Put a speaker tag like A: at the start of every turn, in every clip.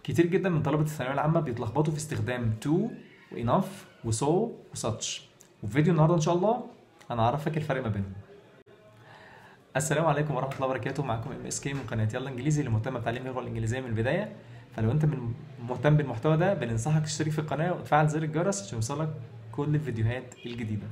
A: كتير جدا من طلبة الثانوية العامة بيتلخبطوا في استخدام to وenough وso وsuch وفي فيديو النهارده إن شاء الله هنعرفك الفرق ما بينهم. السلام عليكم ورحمة الله وبركاته معاكم ام اس كي من قناة يلا انجليزي اللي مهتمة بتعليم اللغة الانجليزية من البداية فلو انت من مهتم بالمحتوى ده بننصحك تشترك في القناة وتفعل زر الجرس عشان يوصلك كل الفيديوهات الجديدة.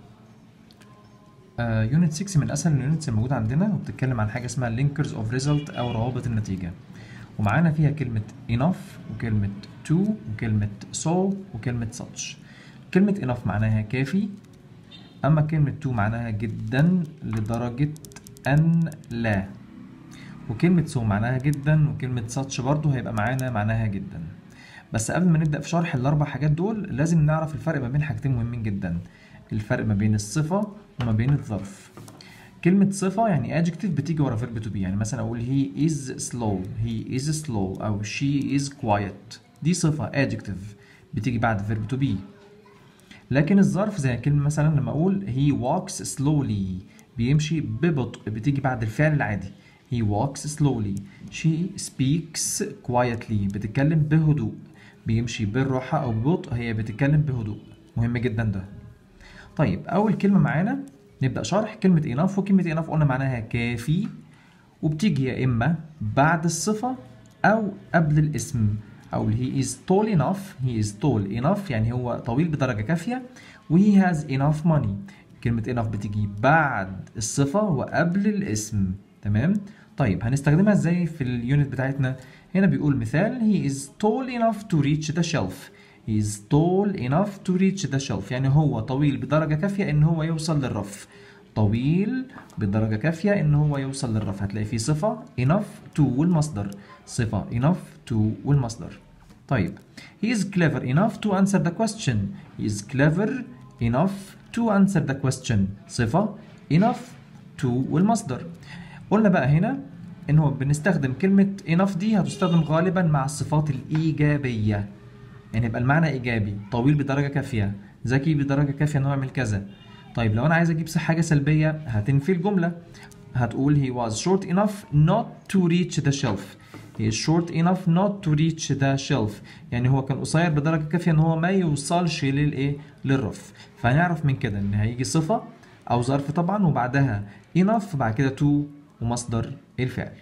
A: يونت 6 من اسهل اليونتس الموجوده عندنا وبتتكلم عن حاجه اسمها لينكرز اوف ريزلت او روابط النتيجه ومعانا فيها كلمه enough وكلمه to وكلمه so وكلمه such كلمه enough معناها كافي اما كلمه to معناها جدا لدرجه ان لا وكلمه so معناها جدا وكلمه such برضو هيبقى معانا معناها جدا بس قبل ما نبدا في شرح الاربع حاجات دول لازم نعرف الفرق ما بين حاجتين مهمين جدا الفرق ما بين الصفه وما بين الظرف كلمة صفة يعني adjective بتيجي ورا verb to be يعني مثلا أقول he is slow he is slow أو she is quiet دي صفة adjective بتيجي بعد verb to be لكن الظرف زي كلمة مثلا لما أقول he walks slowly بيمشي ببطء بتيجي بعد الفعل العادي he walks slowly she speaks quietly بتتكلم بهدوء بيمشي بالراحة أو ببطء هي بتتكلم بهدوء مهم جدا ده طيب أول كلمة معانا نبدأ شرح كلمة enough وكلمة enough قلنا معناها كافي وبتيجي يا إما بعد الصفة أو قبل الاسم أو he is tall enough he is tall enough يعني هو طويل بدرجة كافية و he has enough money كلمة enough بتيجي بعد الصفة وقبل الاسم تمام طيب هنستخدمها ازاي في اليونت بتاعتنا هنا بيقول مثال he is tall enough to reach the shelf He is tall enough to reach the shelf يعني هو طويل بدرجة كافية إن هو يوصل للرف طويل بدرجة كافية إن هو يوصل للرف هتلاقي فيه صفة enough to والمصدر صفة enough to والمصدر طيب he is clever enough to answer the question he is clever enough to answer the question صفة enough to والمصدر قلنا بقى هنا إن هو بنستخدم كلمة enough دي هتستخدم غالبا مع الصفات الإيجابية يعني يبقى المعنى ايجابي طويل بدرجه كافيه ذكي بدرجه كافيه انه يعمل كذا طيب لو انا عايز اجيب حاجه سلبيه هتنفي الجمله هتقول he was short enough not to reach the shelf he is short enough not to reach the shelf يعني هو كان قصير بدرجه كافيه ان هو ما يوصلش للايه للرف فهنعرف من كده ان هيجي صفه او ظرف طبعا وبعدها enough بعد كده to ومصدر الفعل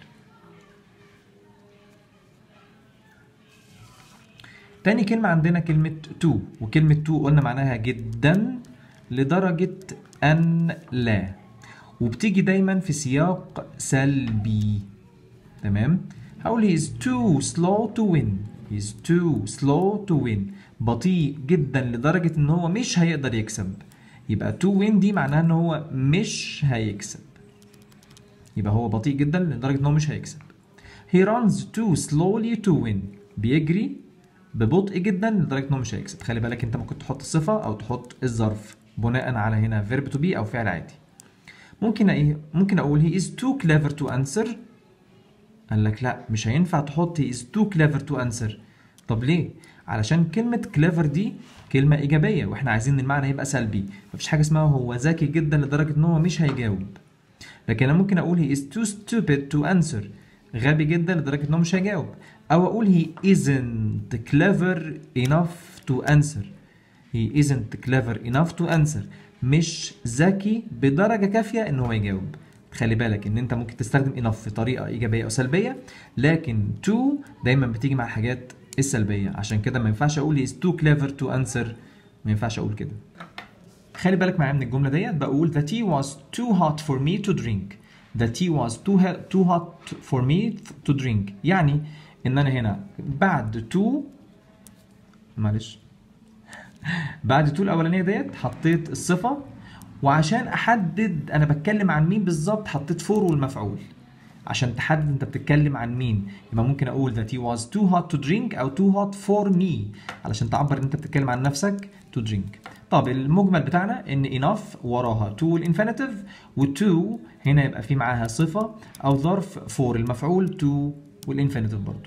A: تاني كلمة عندنا كلمة تو وكلمة تو قلنا معناها جدا لدرجة أن لا وبتيجي دايما في سياق سلبي تمام هقول he is too slow to win he is too slow to win بطيء جدا لدرجة ان هو مش هيقدر يكسب يبقى to win دي معناها ان هو مش هيكسب يبقى هو بطيء جدا لدرجة ان هو مش هيكسب he runs too slowly to win بيجري ببطء جدا لدرجه انه مش هيكسب خلي بالك انت ممكن تحط الصفه او تحط الظرف بناء على هنا verb to be او فعل عادي ممكن ايه ممكن اقول he is too clever to answer قال لك لا مش هينفع تحط he is too clever to answer طب ليه علشان كلمة clever دي كلمة إيجابية وإحنا عايزين المعنى يبقى سلبي مفيش حاجة اسمها هو ذكي جدا لدرجة إن هو مش هيجاوب لكن أنا ممكن أقول he is too stupid to answer غبي جدا لدرجة إن هو مش هيجاوب أو أقول he isn't clever enough to answer he isn't clever enough to answer مش ذكي بدرجة كافية إن هو يجاوب خلي بالك إن أنت ممكن تستخدم enough في طريقة إيجابية أو سلبية لكن to دايما بتيجي مع الحاجات السلبية عشان كده ما ينفعش أقول he is too clever to answer ما ينفعش أقول كده خلي بالك معايا من الجملة ديت بقول the tea was too hot for me to drink the tea was too, too hot for me to drink يعني ان انا هنا بعد تو معلش بعد تو الاولانيه ديت حطيت الصفه وعشان احدد انا بتكلم عن مين بالظبط حطيت فور والمفعول عشان تحدد انت بتتكلم عن مين يبقى ممكن اقول that he was too hot to drink او too hot for me علشان تعبر ان انت بتتكلم عن نفسك to drink طب المجمل بتاعنا ان enough وراها to الانفينيتيف و2 هنا يبقى في معاها صفه او ظرف for المفعول to والانفينيتيف برضو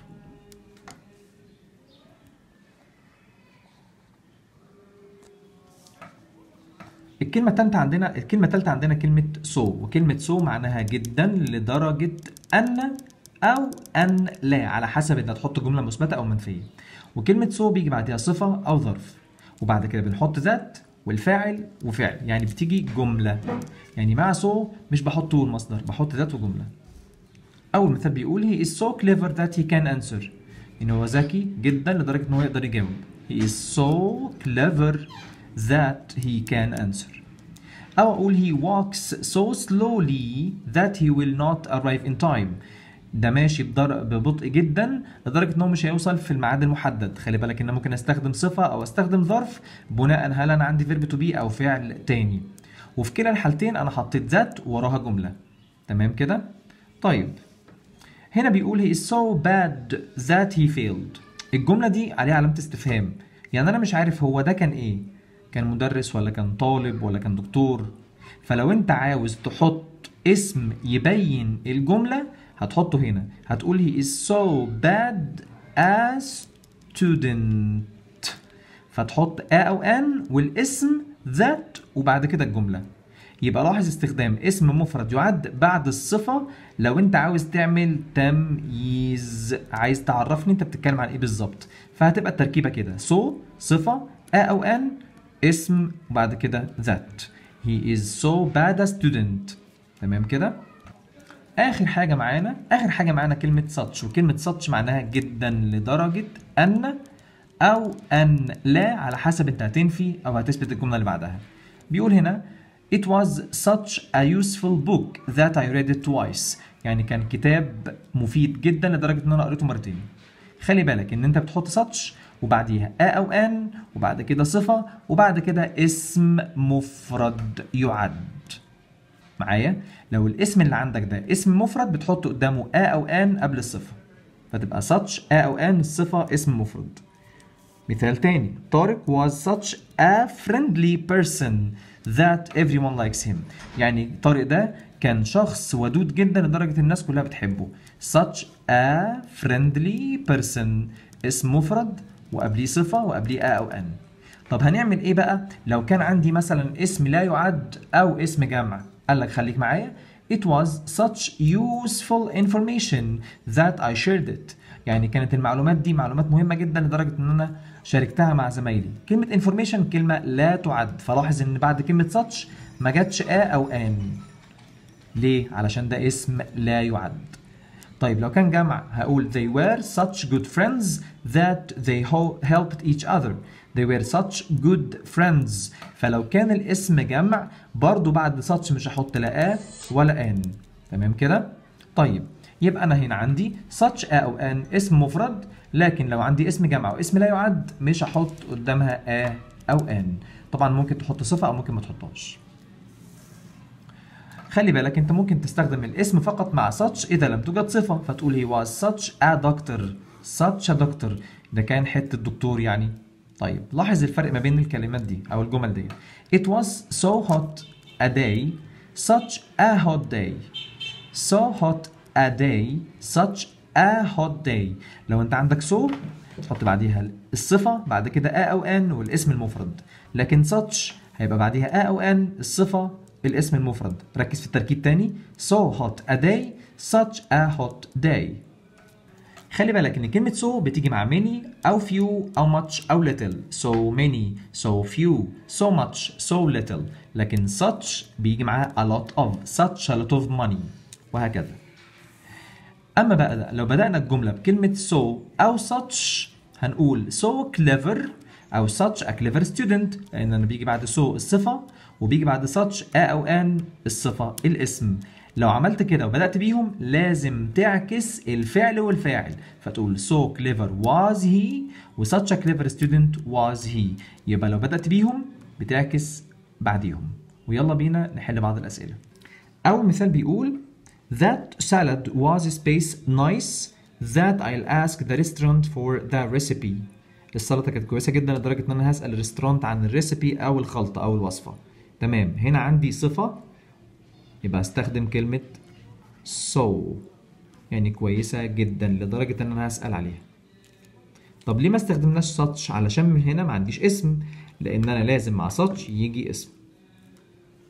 A: الكلمة التالتة عندنا الكلمة التالتة عندنا كلمة so وكلمة so معناها جدا لدرجة أن او ان لا على حسب انت هتحط جمله مثبته او منفيه وكلمه سو بيجي بعدها صفه او ظرف وبعد كده بنحط ذات والفاعل وفعل يعني بتيجي جمله يعني مع سو مش بحط طول مصدر بحط ذات وجمله اول مثال بيقول he is so clever that he can answer ان هو ذكي جدا لدرجه ان هو يقدر يجاوب he is so clever that he can answer أو أقول he walks so slowly that he will not arrive in time ده ماشي بدر... ببطء جدا لدرجة إن هو مش هيوصل في الميعاد المحدد خلي بالك إن أنا ممكن أستخدم صفة أو أستخدم ظرف بناء هل أنا عندي فيرب تو بي أو فعل تاني وفي كلا الحالتين أنا حطيت ذات وراها جملة تمام كده طيب هنا بيقول he is so bad that he failed الجملة دي عليها علامة استفهام يعني أنا مش عارف هو ده كان إيه كان مدرس ولا كان طالب ولا كان دكتور فلو أنت عاوز تحط اسم يبين الجملة هتحطه هنا هتقول he is so bad a student فتحط a أو an والاسم that وبعد كده الجملة يبقى لاحظ استخدام اسم مفرد يعد بعد الصفة لو انت عاوز تعمل تمييز عايز تعرفني انت بتتكلم عن ايه بالظبط فهتبقى التركيبة كده so صفة a أو an اسم وبعد كده that he is so bad a student تمام كده آخر حاجة معانا آخر حاجة معانا كلمة such وكلمة such معناها جدا لدرجة أن أو أن لا على حسب أنت هتنفي أو هتثبت الجملة اللي بعدها بيقول هنا It was such a useful book that I read it twice يعني كان كتاب مفيد جدا لدرجة إن أنا قريته مرتين خلي بالك إن أنت بتحط such وبعديها a أو an وبعد كده صفة وبعد كده اسم مفرد يعد معايا لو الاسم اللي عندك ده اسم مفرد بتحط قدامه a أو an قبل الصفة فتبقى such a أو an الصفة اسم مفرد مثال تاني طارق was such a friendly person that everyone likes him يعني طارق ده كان شخص ودود جدا لدرجة الناس كلها بتحبه such a friendly person اسم مفرد وقبليه صفة وقبليه a أو an طب هنعمل ايه بقى لو كان عندي مثلا اسم لا يعد او اسم جمع قال لك خليك معايا It was such useful information that I shared it يعني كانت المعلومات دي معلومات مهمة جدا لدرجة ان انا شاركتها مع زمايلي كلمة information كلمة لا تعد فلاحظ ان بعد كلمة such ما جاتش a او an ليه؟ علشان ده اسم لا يعد طيب لو كان جمع هقول they were such good friends that they helped each other they were such good friends فلو كان الاسم جمع برضو بعد such مش هحط لا a ولا an تمام كده طيب يبقى انا هنا عندي such a او an اسم مفرد لكن لو عندي اسم جمع واسم لا يعد مش هحط قدامها a او an طبعا ممكن تحط صفه او ممكن ما تحطهاش خلي بالك انت ممكن تستخدم الاسم فقط مع such اذا لم توجد صفه فتقول he was such a doctor such a doctor ده كان حته دكتور يعني طيب لاحظ الفرق ما بين الكلمات دي او الجمل دي it was so hot a day such a hot day so hot a day such a hot day لو انت عندك so تحط بعديها الصفه بعد كده a او an والاسم المفرد لكن such هيبقى بعديها a او an الصفه الاسم المفرد ركز في التركيب تاني so hot a day such a hot day خلي بالك ان كلمة so بتيجي مع many أو few أو much أو little so many so few so much so little لكن such بيجي معاها a lot of such a lot of money وهكذا أما بقى لو بدأنا الجملة بكلمة so أو such هنقول so clever أو such a clever student لأن أنا بيجي بعد so الصفة وبيجي بعد such a أو an الصفة الاسم لو عملت كده وبدأت بيهم لازم تعكس الفعل والفاعل فتقول so clever was he و such a clever student was he يبقى لو بدأت بيهم بتعكس بعديهم ويلا بينا نحل بعض الأسئلة أول مثال بيقول That salad was space nice that I'll ask the restaurant for the recipe السلطة كانت كويسة جدا لدرجة إن أنا هسأل الريستورانت عن الريسيبي أو الخلطة أو الوصفة تمام هنا عندي صفة يبقى استخدم كلمة so يعني كويسة جدا لدرجة ان انا هسأل عليها طب ليه ما استخدمناش such علشان من هنا ما عنديش اسم لان انا لازم مع such يجي اسم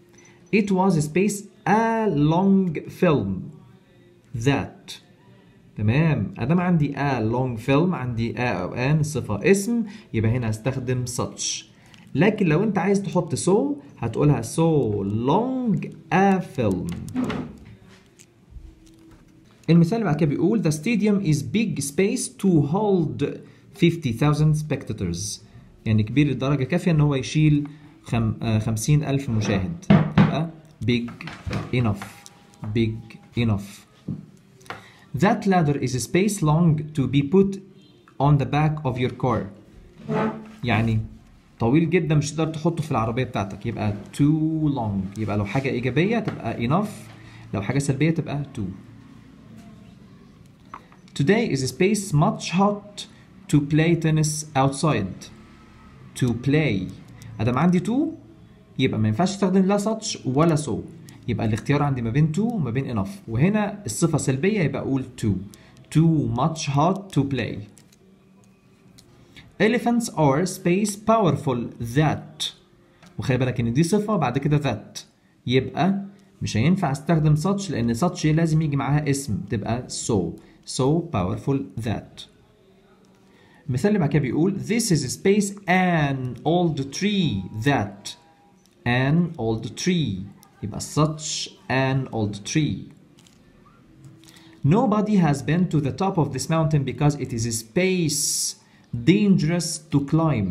A: It was space a long film that تمام ادام عندي a long film عندي a او an الصفه اسم يبقى هنا هستخدم such لكن لو انت عايز تحط so هتقولها so long a film المثال اللي بعد كده بيقول the stadium is big space to hold 50,000 spectators يعني كبير لدرجة كافية ان هو يشيل خم... آه، 50 ألف مشاهد يبقى big enough big enough That ladder is a space long to be put on the back of your car يعني طويل جدا مش تقدر تحطه في العربية بتاعتك يبقى too long يبقى لو حاجة إيجابية تبقى enough لو حاجة سلبية تبقى too Today is a space much hot to play tennis outside. To play. ادام عندي to يبقى ما ينفعش استخدم لا such ولا so. يبقى الاختيار عندي ما بين to وما بين enough. وهنا الصفة سلبية يبقى اقول to. Too much hot to play. Elephants are space powerful that. وخلي بالك ان دي صفة بعد كده that. يبقى مش هينفع استخدم such لان such لازم يجي معاها اسم تبقى so. so powerful that المثال اللي بعد كده بيقول this is a space an old tree that an old tree يبقى such an old tree nobody has been to the top of this mountain because it is a space dangerous to climb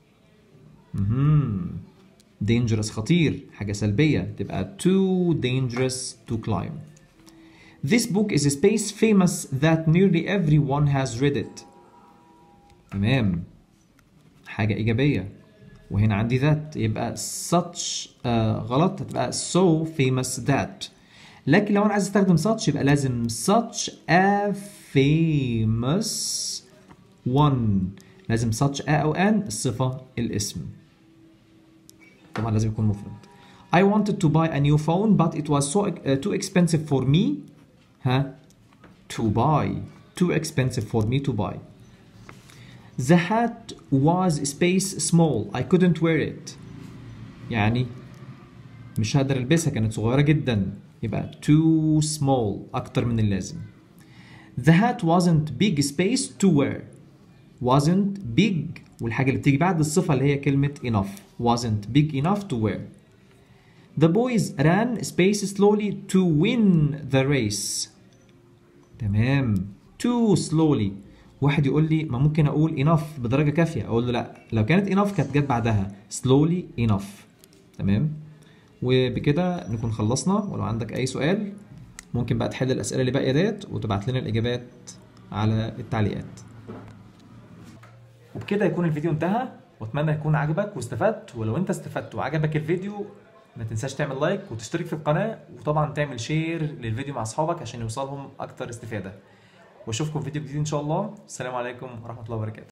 A: مهم. dangerous خطير حاجة سلبية تبقى too dangerous to climb This book is a space famous that nearly everyone has read it. تمام حاجة إيجابية وهنا عندي that يبقى such آه غلط هتبقى so famous that لكن لو أنا عايز أستخدم such يبقى لازم such a famous one لازم such a أو an الصفة الاسم طبعا لازم يكون مفرد I wanted to buy a new phone but it was so uh, too expensive for me ها to buy too expensive for me to buy the hat was space small I couldn't wear it يعني مش هقدر البسها كانت صغيرة جدا يبقى too small أكتر من اللازم the hat wasn't big space to wear wasn't big والحاجة اللي بتيجي بعد الصفة اللي هي كلمة enough wasn't big enough to wear The boys ran space slowly to win the race. تمام. Too slowly. واحد يقول لي ما ممكن اقول enough بدرجة كافية اقول له لا لو كانت enough كانت جت بعدها slowly enough. تمام. وبكده نكون خلصنا ولو عندك اي سؤال ممكن بقى تحل الاسئلة اللي باقية ديت وتبعت لنا الاجابات على التعليقات. وبكده يكون الفيديو انتهى واتمنى يكون عجبك واستفدت ولو انت استفدت وعجبك الفيديو ما تنساش تعمل لايك وتشترك في القناة وطبعا تعمل شير للفيديو مع اصحابك عشان يوصلهم اكتر استفادة واشوفكم في فيديو جديد ان شاء الله السلام عليكم ورحمة الله وبركاته